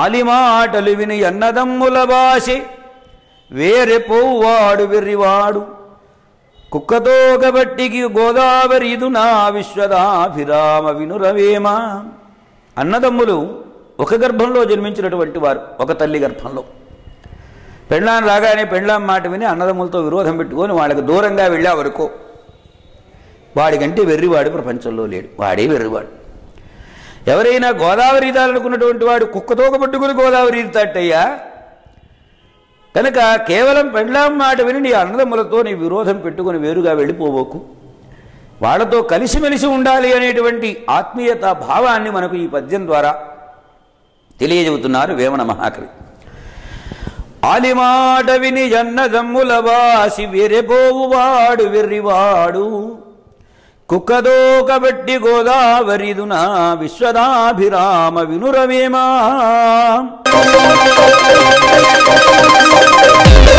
అలిమాటలు విని అన్నదమ్ముల బాసి వేరే పోవాడు వెర్రివాడు కుక్కతో గబట్టికి గోదావరి ఇది నా విశ్వదాభిరామ వినురవేమ అన్నదమ్ములు ఒక గర్భంలో జన్మించినటువంటి వారు ఒక తల్లి గర్భంలో పెళ్ళాం రాగానే పెళ్ళాం మాట విని అన్నదమ్ములతో విరోధం పెట్టుకొని వాళ్ళకి దూరంగా వెళ్ళా వరకు వాడికంటే వెర్రివాడు ప్రపంచంలో లేడు వాడే వెర్రివాడు ఎవరైనా గోదావరి ఈదాలనుకున్నటువంటి వాడు కుక్కతోక పట్టుకుని గోదావరి ఈదుతాటయ్యా కనుక కేవలం పెండ్లాం మాట విని నీ అన్నదమ్ములతో నీ విరోధం పెట్టుకుని వేరుగా వెళ్ళిపోబోకు వాళ్ళతో కలిసిమెలిసి ఉండాలి అనేటువంటి ఆత్మీయత భావాన్ని మనకు ఈ పద్యం ద్వారా తెలియజెబుతున్నారు వేమన మహాకవి ఆలిమాట విని జన్నదమ్ముల వాసి వెరెపోవువాడు వెర్రివాడు కుక్కదో కబట్టి గోదావరిదున విశ్వదాభిరామ వినురవేమా